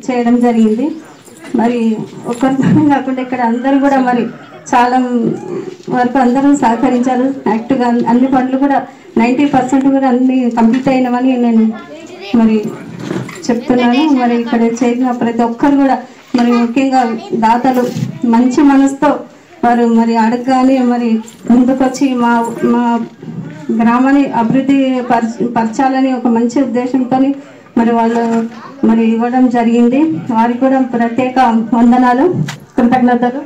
చేయడం జరిగింది మరి ఒక్కరితో కాకుండా ఇక్కడ అందరూ కూడా మరి చాలా వరకు అందరూ సహకరించారు యాక్టివ్గా అన్ని పనులు కూడా నైంటీ పర్సెంట్ కూడా అన్ని కంప్లీట్ అయినవని నేను మరి చెప్తున్నాను మరి ఇక్కడ చేరిన ప్రతి ఒక్కరు కూడా మరి ముఖ్యంగా దాతలు మంచి మనసుతో వారు మరి అడగగానే మరి ముందుకొచ్చి మా మా గ్రామాన్ని అభివృద్ధి పరచ పరచాలని ఒక మంచి ఉద్దేశంతో మరి వాళ్ళు మరి ఇవ్వడం జరిగింది వారికి కూడా ప్రత్యేక వందనాలు కృతజ్ఞతలు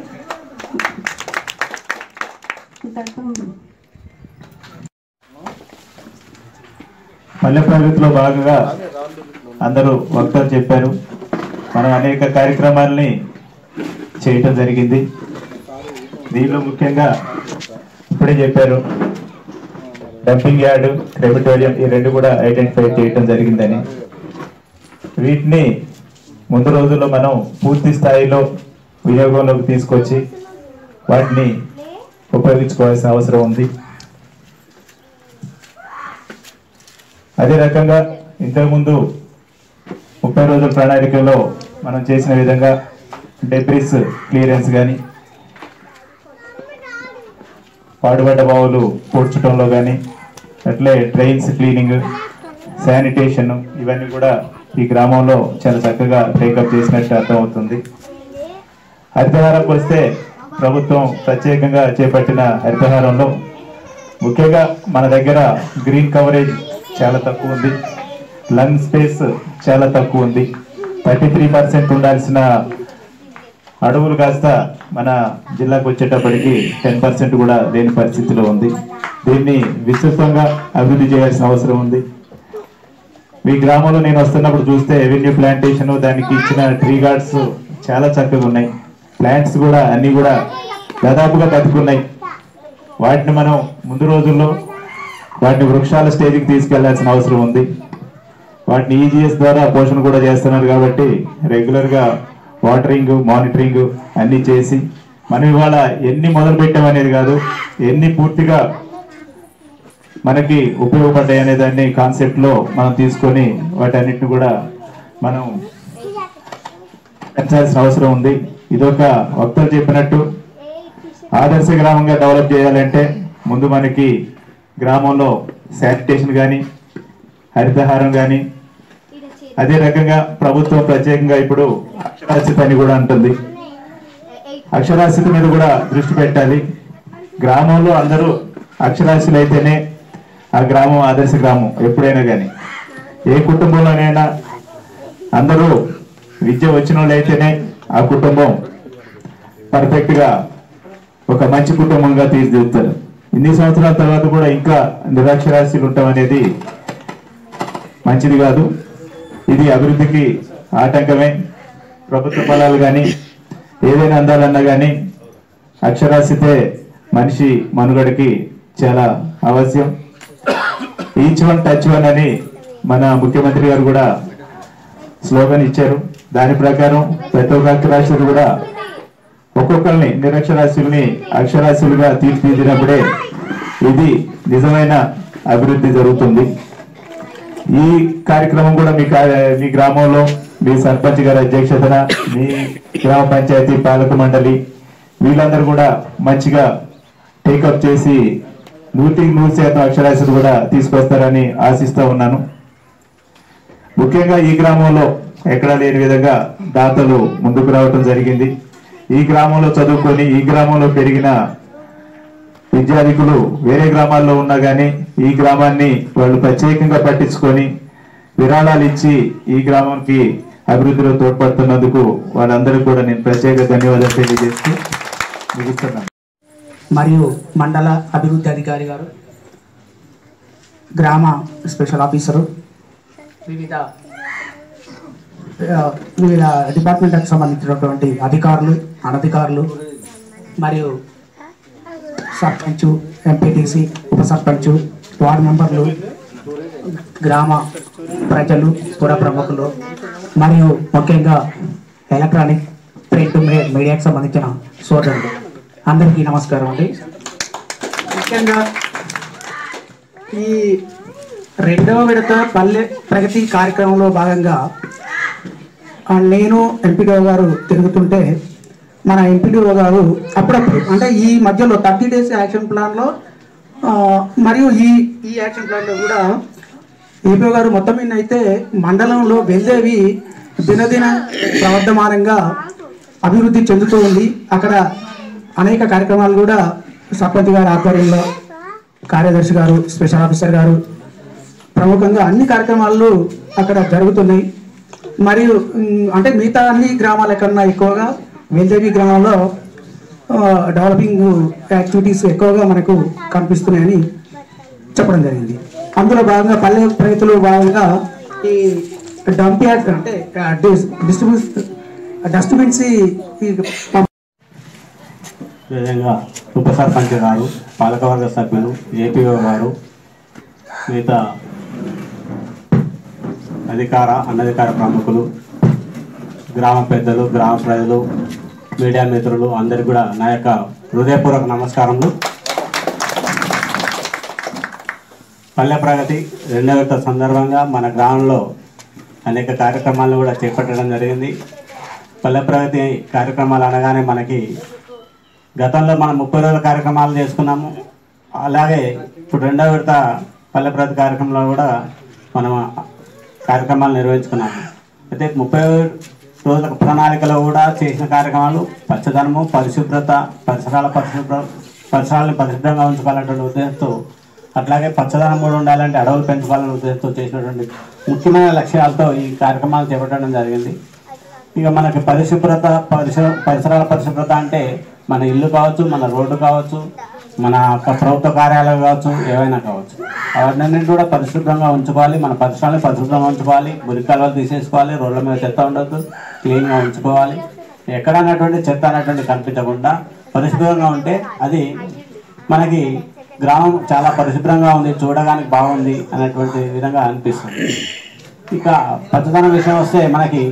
పల్లె ప్రగతిలో భాగంగా అందరూ వక్తలు చెప్పారు మనం అనేక కార్యక్రమాలని చేయటం జరిగింది దీనిలో ముఖ్యంగా ఇప్పుడే చెప్పారు డంపింగ్ యార్డ్ క్రెమిటోరియం ఈ రెండు కూడా ఐడెంటిఫై చేయటం జరిగిందని వీటిని ముందు రోజుల్లో మనం పూర్తి స్థాయిలో వినియోగంలోకి తీసుకొచ్చి వాటిని ఉపయోగించుకోవాల్సిన అవసరం ఉంది అదే రకంగా ఇంతకుముందు ముప్పై రోజుల ప్రణాళికలో మనం చేసిన విధంగా డెబ్రిస్ క్లియరెన్స్ కానీ పాడుబడ్డ బావులు పూడ్చడంలో కానీ అట్లే డ్రైన్స్ క్లీనింగ్ శానిటేషన్ ఇవన్నీ కూడా ఈ గ్రామంలో చాలా చక్కగా టేకప్ చేసినట్టు అర్థమవుతుంది హరితహారంకి వస్తే ప్రభుత్వం ప్రత్యేకంగా చేపట్టిన హరితహారంలో ముఖ్యంగా మన దగ్గర గ్రీన్ కవరేజ్ చాలా తక్కువ ఉంది లంగ్ స్పేస్ చాలా తక్కువ ఉంది థర్టీ త్రీ పర్సెంట్ ఉండాల్సిన అడవులు కాస్త మన జిల్లాకు వచ్చేటప్పటికి టెన్ పర్సెంట్ కూడా లేని పరిస్థితిలో ఉంది దీన్ని విస్తృతంగా అభివృద్ధి చేయాల్సిన అవసరం ఉంది మీ గ్రామంలో నేను వస్తున్నప్పుడు చూస్తే ఎవెన్యూ ప్లాంటేషన్ దానికి ఇచ్చిన ట్రీ గార్డ్స్ చాలా చక్కగా ఉన్నాయి ప్లాంట్స్ కూడా అన్ని కూడా దాదాపుగా బతుకున్నాయి వాటిని మనం ముందు రోజుల్లో వాటిని వృక్షాల స్టేజ్కి తీసుకెళ్లాల్సిన అవసరం ఉంది వాటిని ఈజీఎస్ ద్వారా పోషణ కూడా చేస్తున్నారు కాబట్టి రెగ్యులర్గా వాటరింగ్ మానిటరింగ్ అన్ని చేసి మనం ఇవాళ ఎన్ని మొదలు పెట్టామనేది కాదు ఎన్ని పూర్తిగా మనకి ఉపయోగపడ్డాయి అనే దాన్ని కాన్సెప్ట్ లో మనం తీసుకొని వాటన్నిటిని కూడా మనం పెంచాల్సిన అవసరం ఉంది ఇదొక వక్తలు చెప్పినట్టు ఆదర్శ గ్రామంగా డెవలప్ చేయాలంటే ముందు మనకి గ్రామంలో శానిటేషన్ కానీ హరితహారం కానీ అదే రకంగా ప్రభుత్వం ప్రత్యేకంగా ఇప్పుడు అక్షరాస్యత అని కూడా అంటుంది అక్షరాస్యత మీద కూడా దృష్టి పెట్టాలి గ్రామంలో అందరూ అక్షరాస్యులు అయితేనే ఆ గ్రామం ఆదర్శ గ్రామం ఎప్పుడైనా కానీ ఏ కుటుంబంలోనైనా అందరూ విద్య వచ్చిన వాళ్ళు అయితేనే ఆ కుటుంబం పర్ఫెక్ట్ గా ఒక మంచి కుటుంబంగా తీర్చిదిద్దుతారు ఇన్ని సంవత్సరాల తర్వాత కూడా ఇంకా నిరక్షరాస్యులు ఉండటం అనేది మంచిది కాదు ఇది అభివృద్ధికి ఆటంకమే ప్రభుత్వ ఫలాలు కానీ ఏదైనా అందాలన్నా కానీ అక్షరాస్యతే మనిషి మనుగడకి చాలా అవశ్యం ఈచ్ వన్ టచ్ వన్ అని మన ముఖ్యమంత్రి గారు కూడా స్లోగన్ ఇచ్చారు దాని ప్రకారం ప్రతి ఒక్క అక్షరాస్యులు కూడా ఒక్కొక్కరిని నిరక్షరాస్యుల్ని అక్షరాస్యులుగా తీర్చిదిద్దినప్పుడే ఇది నిజమైన అభివృద్ధి జరుగుతుంది ఈ కార్యక్రమం కూడా మీ కా- మీ గ్రామంలో మీ సర్పంచ్ గారి అధ్యక్షతన మీ గ్రామ పంచాయతీ పాలక మండలి వీళ్ళందరూ కూడా మంచిగా టేకప్ చేసి నూటికి నూరు శాతం అక్షరాస్యత కూడా తీసుకొస్తారని ఆశిస్తూ ఉన్నాను ముఖ్యంగా ఈ గ్రామంలో ఎక్కడా లేని విధంగా దాతలు ముందుకు రావటం జరిగింది ఈ గ్రామంలో చదువుకొని ఈ గ్రామంలో పెరిగిన విద్యార్థికులు వేరే గ్రామాల్లో ఉన్నా కానీ ఈ గ్రామాన్ని వాళ్ళు ప్రత్యేకంగా పట్టించుకొని విరాళాలు ఇచ్చి ఈ గ్రామానికి అభివృద్ధిలో తోడ్పడుతున్నందుకు వాళ్ళందరికీ కూడా నేను ప్రత్యేక ధన్యవాదాలు తెలియజేస్తూ ముగిస్తున్నాను మరియు మండల అభివృద్ధి అధికారి గారు గ్రామ స్పెషల్ ఆఫీసరు వివిధ ఆ, వివిధ డిపార్ట్మెంట్కి సంబంధించినటువంటి అధికారులు అనధికారులు మరియు సర్పంచ్ ఎంపీటీసీ ఉప సర్పంచ్ వార్డు మెంబర్లు గ్రామ ప్రజలు పుర ప్రముఖులు మరియు ముఖ్యంగా ఎలక్ట్రానిక్ ప్రింట్ మీ- మీడియాకి సంబంధించిన సోదరులు అందరికీ నమస్కారం అండి ముఖ్యంగా ఈ రెండవ విడత పల్లె ప్రగతి కార్యక్రమంలో భాగంగా ఆ, నేను ఎంపీడీఓ గారు తిరుగుతుంటే మన ఎంపీడీఓ గారు అప్పుడప్పుడు అంటే ఈ మధ్యలో థర్టీ డేస్ యాక్షన్ ప్లాన్లో ఆ, మరియు ఈ ఈ యాక్షన్ ప్లాన్లో కూడా ఏపీఓ గారు మొత్తం మీద అయితే మండలంలో వెల్దేవి దినదిన ప్రవర్ధమానంగా అభివృద్ధి చెందుతూ ఉంది అక్కడ అనేక కార్యక్రమాలు కూడా సర్పంచ్ గారి ఆధ్వర్యంలో కార్యదర్శి గారు స్పెషల్ ఆఫీసర్ గారు ప్రముఖంగా అన్ని కార్యక్రమాలు అక్కడ జరుగుతున్నాయి మరియు ఉమ్, అంటే మిగతా అన్ని గ్రామాల కన్నా ఎక్కువగా వెల్దేవి గ్రామంలో ఆ, డెవలపింగ్ యాక్టివిటీస్ ఎక్కువగా మనకు కనిపిస్తున్నాయని చెప్పడం జరిగింది అందులో భాగంగా పల్లె ప్రగతిలో భాగంగా ఈ డంప్ యార్డ్ అంటే డిస్ట్రిబ్యూస్ డస్ట్బిన్స్ ఈ పంప్ విధంగా ఉప సర్పంచ్ గారు పాలకవర్గ సభ్యులు ఏపీఓ గారు మిగతా అధికార అనధికార ప్రముఖులు గ్రామ పెద్దలు గ్రామ ప్రజలు మీడియా మిత్రులు అందరికీ కూడా నా యొక్క హృదయపూర్వక నమస్కారములు పల్లె ప్రగతి రెండవ విడత సందర్భంగా మన గ్రామంలో అనేక కార్యక్రమాలను కూడా చేపట్టడం జరిగింది పల్లె ప్రగతి కార్యక్రమాలు అనగానే మనకి గతంలో మనం ముప్పై రోజుల కార్యక్రమాలు చేసుకున్నాము అలాగే ఇప్పుడు రెండో విడత పల్లె ప్రగతి కార్యక్రమంలో కూడా మనం కార్యక్రమాలు నిర్వహించుకున్నాము అయితే ముప్పై రోజుల ప్రణాళికలో కూడా చేసిన కార్యక్రమాలు పచ్చదనము పరిశుభ్రత పరిసరాల పరిశుభ్ర పరిసరాలను పరిశుభ్రంగా ఉంచుకోవాలనేటువంటి ఉద్దేశంతో అట్లాగే పచ్చదనం కూడా ఉండాలంటే అడవులు పెంచుకోవాలనే ఉద్దేశంతో చేసినటువంటి ముఖ్యమైన లక్ష్యాలతో ఈ కార్యక్రమాలు చేపట్టడం జరిగింది ఇక మనకి పరిశుభ్రత పరిసర పరిసరాల పరిశుభ్రత అంటే మన ఇల్లు కావచ్చు మన రోడ్డు కావచ్చు మన యొక్క ప్రభుత్వ కార్యాలయం కావచ్చు ఏవైనా కావచ్చు అవన్నీ కూడా పరిశుభ్రంగా ఉంచుకోవాలి మన పరిసరాలను పరిశుభ్రంగా ఉంచుకోవాలి మురికాలు తీసేసుకోవాలి రోడ్ల మీద చెత్త ఉండొద్దు క్లీన్గా ఉంచుకోవాలి ఎక్కడ అన్నటువంటి చెత్త అన్నటువంటి కనిపించకుండా పరిశుభ్రంగా ఉంటే అది మనకి గ్రామం చాలా పరిశుభ్రంగా ఉంది చూడడానికి బాగుంది అనేటువంటి విధంగా అనిపిస్తుంది ఇక పచ్చదనం విషయం వస్తే మనకి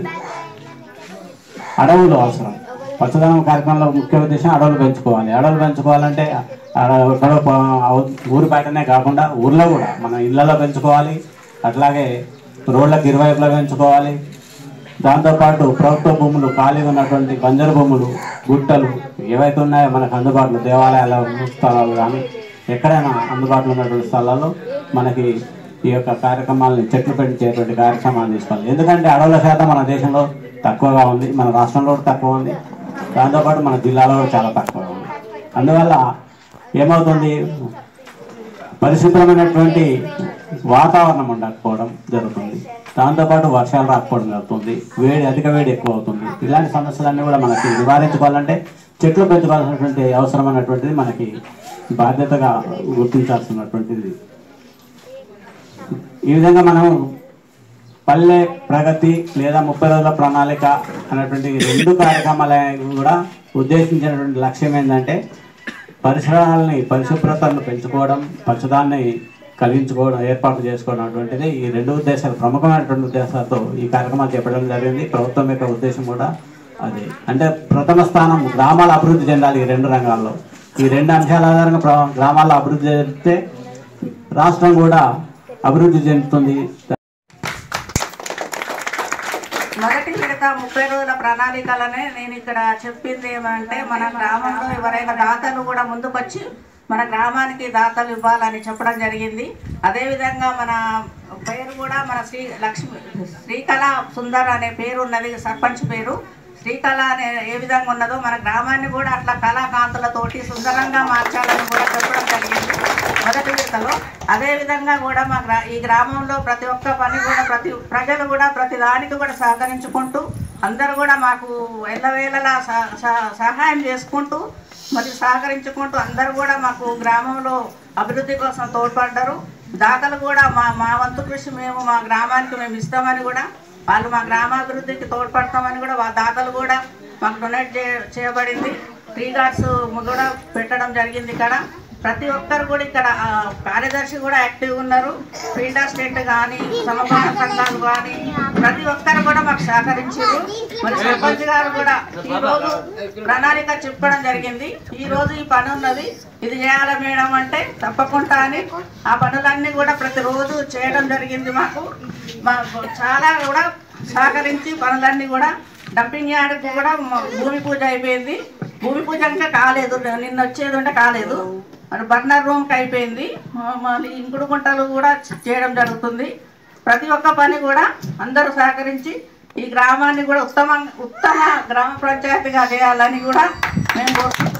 అడవులు అవసరం పచ్చదనం కార్యక్రమంలో ముఖ్య ఉద్దేశం అడవులు పెంచుకోవాలి అడవులు పెంచుకోవాలంటే అడ- ఎక్కడో ప- అవ- ఊరి బయటనే కాకుండా ఊర్లో కూడా మన ఇళ్లలో పెంచుకోవాలి అట్లాగే రోడ్లకు ఇరువైపులా పెంచుకోవాలి దాంతోపాటు ప్రభుత్వ భూములు ఖాళీగా ఉన్నటువంటి బంజరు భూములు గుట్టలు ఏవైతే ఉన్నాయో మనకు అందుబాటులో దేవాలయాల స్థలాలు కానీ ఎక్కడైనా అందుబాటులో ఉన్నటువంటి స్థలాల్లో మనకి ఈ యొక్క కార్యక్రమాలని చెట్లు పెంచేటువంటి కార్యక్రమాలు తీసుకోవాలి ఎందుకంటే అడవుల శాతం మన దేశంలో తక్కువగా ఉంది మన రాష్ట్రంలో కూడా తక్కువ ఉంది దాంతోపాటు మన జిల్లాలో కూడా చాలా తక్కువగా ఉంది అందువల్ల ఏమవుతుంది పరిశుభ్రమైనటువంటి వాతావరణం ఉండకపోవడం జరుగుతుంది దాంతోపాటు వర్షాలు రాకపోవడం జరుగుతుంది వేడి అధిక వేడి ఎక్కువ అవుతుంది ఇలాంటి సమస్యలన్నీ కూడా మనకి నివారించుకోవాలంటే చెట్లు పెంచుకోవాల్సినటువంటి అవసరమైనటువంటిది మనకి బాధ్యతగా గుర్తించాల్సినటువంటిది ఈ విధంగా మనం పల్లె ప్రగతి లేదా ముప్పై రోజుల ప్రణాళిక అనేటువంటి ఈ రెండు కార్యక్రమాలు కూడా ఉద్దేశించినటువంటి లక్ష్యం ఏంటంటే పరిసరాలని పరిశుభ్రతను పెంచుకోవడం పచ్చదాన్ని కలిగించుకోవడం ఏర్పాటు చేసుకోవడం అటువంటిది ఈ రెండు ఉద్దేశాలు ప్రముఖమైనటువంటి ఉద్దేశాలతో ఈ కార్యక్రమాలు చేపట్టడం జరిగింది ప్రభుత్వం యొక్క ఉద్దేశం కూడా అది అంటే ప్రథమ స్థానం గ్రామాల అభివృద్ధి చెందాలి ఈ రెండు రంగాల్లో ఈ రెండు అంశాల ఆధారంగా ప్ర- గ్రామాల్లో అభివృద్ధి చెందితే రాష్ట్రం కూడా అభివృద్ధి చెందుతుంది మొదటి విడత ముప్పై రోజుల ప్రణాళికలనే నేను ఇక్కడ చెప్పింది ఏమంటే మన గ్రామంలో ఎవరైనా దాతలు కూడా ముందుకొచ్చి మన గ్రామానికి దాతలు ఇవ్వాలని చెప్పడం జరిగింది అదేవిధంగా మన పేరు కూడా మన శ్రీ లక్ష్మి శ్రీకళ సుందర్ అనే పేరు ఉన్నది సర్పంచ్ పేరు శ్రీకళ అనే ఏ విధంగా ఉన్నదో మన గ్రామాన్ని కూడా అట్లా కళాకాంతులతోటి సుందరంగా మార్చాలని కూడా చెప్పడం జరిగింది మొదటి విడతలో అదే విధంగా కూడా మా గ్రా ఈ గ్రామంలో ప్రతి ఒక్క పని కూడా ప్రతి ప్రజలు కూడా ప్రతి దానికి కూడా సహకరించుకుంటూ అందరూ కూడా మాకు ఎల్లవేళలా సహ- సహ- సహాయం చేసుకుంటూ మరి సహకరించుకుంటూ అందరూ కూడా మాకు గ్రామంలో అభివృద్ధి కోసం తోడ్పడ్డారు దాతలు కూడా మా మా వంతు కృషి మేము మా గ్రామానికి మేము ఇస్తామని కూడా వాళ్ళు మా గ్రామాభివృద్ధికి తోడ్పడతామని కూడా వా దాతలు కూడా మాకు డొనేట్ చే చేయబడింది ట్రీ గార్డ్స్ కూడా పెట్టడం జరిగింది ఇక్కడ ప్రతి ఒక్కరు కూడా ఇక్కడ ఆ, కార్యదర్శి కూడా యాక్టివ్ ఉన్నారు ఫీల్డ్ అసిస్టెంట్ కానీ సమపాల సంఘాలు కానీ ప్రతి ఒక్కరు కూడా మాకు సహకరించారు మరి సర్పంచ్ గారు కూడా ఈ రోజు ప్రణాళిక చెప్పడం జరిగింది ఈ రోజు ఈ పని ఉన్నది ఇది చేయాలి మేడం అంటే తప్పకుండా అని ఆ పనులన్నీ కూడా ప్రతిరోజు చేయడం జరిగింది మాకు మా- చాలా కూడా సహకరించి పనులన్నీ కూడా డంపింగ్ యార్డ్కి కూడా మ- భూమి పూజ అయిపోయింది భూమి పూజ ఇంకా కాలేదు నిన్న వచ్చేది ఉంటే కాలేదు మరి బర్నర్ రూమ్కి అయిపోయింది మ- మళ్ళీ ఇంకుడు గుంటలు కూడా చేయడం జరుగుతుంది ప్రతి ఒక్క పని కూడా అందరూ సహకరించి ఈ గ్రామాన్ని కూడా ఉత్తమ ఉత్తమ గ్రామ పంచాయతీగా చేయాలని కూడా మేము కోరుకుంటున్నాం